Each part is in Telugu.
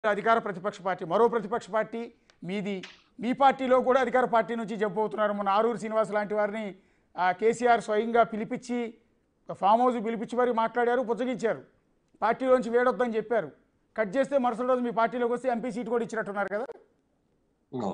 అధికార ప్రతిపక్ష పార్టీ మరో ప్రతిపక్ష పార్టీ మీది మీ పార్టీలో కూడా అధికార పార్టీ నుంచి చెప్పబోతున్నారు మొన్న ఆరూరు శ్రీనివాస్ లాంటి వారిని ఆ, కేసీఆర్ స్వయంగా పిలిపించి ఒక ఫామ్ హౌస్ పిలిపించి మరి మాట్లాడారు పుచ్చగించారు పార్టీలోంచి వేడొద్దని చెప్పారు కట్ చేస్తే మరుసటి రోజు మీ పార్టీలోకి వస్తే ఎంపీ సీట్ కూడా ఇచ్చినట్టున్నారు కదా అవును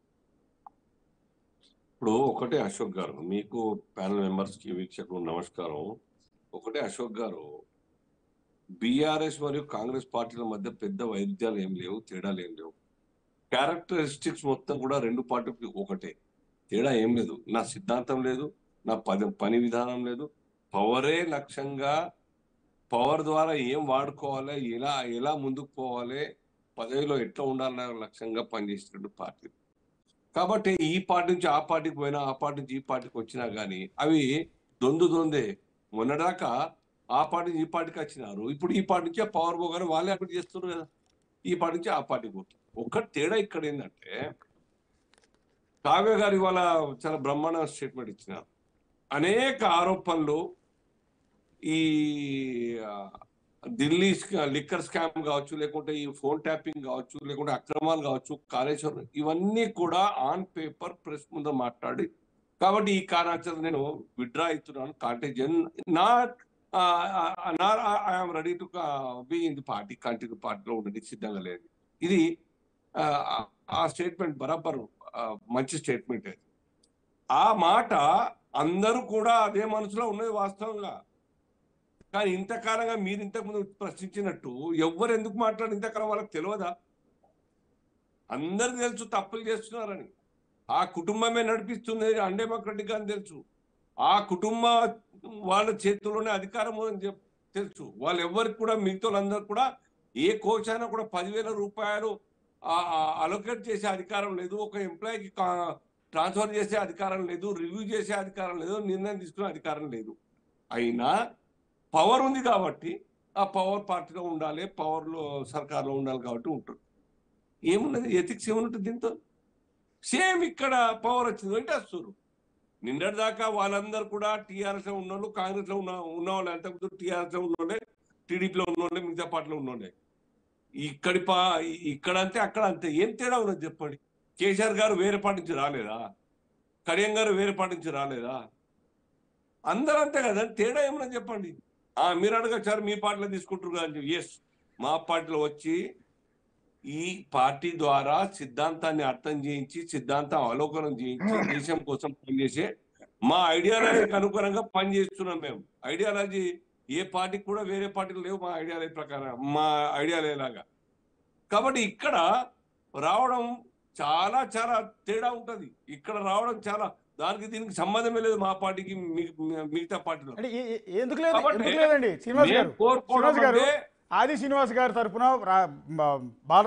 ఇప్పుడు ఒకటే అశోక్ గారు మీకు ప్యానల్ మెంబర్స్ కి వీక్షకులు నమస్కారం ఒకటే అశోక్ గారు బీఆర్ఎస్ మరియు కాంగ్రెస్ పార్టీల మధ్య పెద్ద వైరుధ్యాలు ఏం లేవు తేడాలు ఏం లేవు క్యారెక్టరిస్టిక్స్ మొత్తం కూడా రెండు పార్టీకి ఒకటే తేడా ఏం లేదు నా సిద్ధాంతం లేదు నా పని పని విధానం లేదు పవరే లక్ష్యంగా పవర్ ద్వారా ఏం వాడుకోవాలి ఎలా ఎలా ముందుకు పోవాలి పదవిలో ఎట్లా ఉండాలన్న లక్ష్యంగా పనిచేసినట్టు పార్టీ కాబట్టి ఈ పార్టీ నుంచి ఆ పార్టీకి పోయినా ఆ పార్టీ నుంచి ఈ పార్టీకి వచ్చినా కానీ అవి దొందు దొందే మొన్నదాకా ఆ పార్టీ నుంచి ఈ పార్టీకి వచ్చినారు ఇప్పుడు ఈ పార్టీ నుంచి పవర్ పోగానే వాళ్ళే అక్కడ చేస్తున్నారు కదా ఈ పార్టీ నుంచి ఆ పార్టీకి పోతున్నారు ఒక్క తేడా ఇక్కడ ఏంటంటే కావ్య గారు ఇవాళ చాలా బ్రహ్మాండ స్టేట్మెంట్ ఇచ్చినారు అనేక ఆరోపణలు ఈ ఆ, ఢిల్లీ స్కా- లిక్కర్ స్కామ్ కావచ్చు లేకుంటే ఈ ఫోన్ ట్యాపింగ్ కావచ్చు లేకుంటే అక్రమాలు కావచ్చు కాళేశ్వరం ఇవన్నీ కూడా ఆన్ పేపర్ ప్రెస్ ముందు మాట్లాడి కాబట్టి ఈ కారణాంశాలు నేను విత్డ్రా అవుతున్నాను కాంటేజన్ not not I'm ready to be in the party continue పార్టీలో ఉండడానికి సిద్ధంగా లేదు ఇది ఆ, ఆ స్టేట్మెంట్ బరాబర్ ఆ, మంచి స్టేట్మెంట్ ఆ మాట అందరూ కూడా అదే మనసులో ఉన్నది వాస్తవంగా కానీ ఇంతకాలంగా మీరు ఇంతకు ముందు ప్రశ్నించినట్టు ఎవ్వరు ఎందుకు మాట్లాడి ఇంతకాలం వాళ్ళకి తెలియదా అందరికి తెలుసు తప్పులు చేస్తున్నారని ఆ కుటుంబమే నడిపిస్తుంది అన్డెమోక్రటిక్ అని తెలుసు ఆ కుటుంబ వాళ్ళ చేతుల్లోనే అధికారం అని చెప్ తెలుసు వాళ్ళు ఎవరికి కూడా మిగతా వాళ్ళందరూ కూడా ఏ కోశాన కూడా పదివేల రూపాయలు అలొకేట్ చేసే అధికారం లేదు ఒక ఎంప్లాయీకి ట్రాన్స్ఫర్ చేసే అధికారం లేదు రివ్యూ చేసే అధికారం లేదు నిర్ణయం తీసుకునే అధికారం లేదు అయినా పవర్ ఉంది కాబట్టి ఆ పవర్ పార్టీలో ఉండాలి పవర్లో సర్కార్లో ఉండాలి కాబట్టి ఉంటుంది ఏమున్నది ఎథిక్స్ ఏమున్నట్టు దీంతో సేమ్ ఇక్కడ పవర్ వచ్చింది అంటే వస్తారు నిన్నటి దాకా వాళ్ళందరూ కూడా టీఆర్ఎస్ లో ఉన్నోళ్ళు కాంగ్రెస్ లో ఉన్న ఉన్నవాళ్ళు అంతకుముందు టీఆర్ఎస్ లో ఉన్నోళ్ళే టీడీపీలో ఉన్నోళ్ళే మిగతా పార్టీలో ఉన్నోళ్ళే ఇక్కడి పా ఇక్కడ అంతే అక్కడ అంతే ఏం తేడా ఉన్నది చెప్పండి కేసీఆర్ గారు వేరే పార్టీ నుంచి రాలేదా కడియం గారు వేరే పార్టీ నుంచి రాలేదా అందరూ అంతే కదా తేడా ఏమన్నా చెప్పండి ఆ మీరు అడగచ్చారు మీ పార్టీలో తీసుకుంటారు కదా అని చెప్పి ఎస్ మా పార్టీలో వచ్చి ఈ పార్టీ ద్వారా సిద్ధాంతాన్ని అర్థం చేయించి సిద్ధాంతం అవలోకనం చేయించి దేశం కోసం పనిచేసే మా ఐడియాలజీకి అనుగుణంగా పనిచేస్తున్నాం మేము ఐడియాలజీ ఏ పార్టీకి కూడా వేరే పార్టీలు లేవు మా ఐడియాలజీ ప్రకారం మా ఐడియాలజీ లాగా కాబట్టి ఇక్కడ రావడం చాలా చాలా తేడా ఉంటది ఇక్కడ రావడం చాలా దానికి దీనికి సంబంధమే లేదు మా పార్టీకి మీ- మీ- మిగతా పార్టీలో అంటే ఏ- ఏ- ఎందుకు లేదు కాబట్టి ఎందుకు లేదండి శ్రీనివాస్ మేము గారు కోరుకోవడం శ్రీనివాస్ గారు అంటే ఆది శ్రీనివాస్ గారి తరపున రా- బా- బాల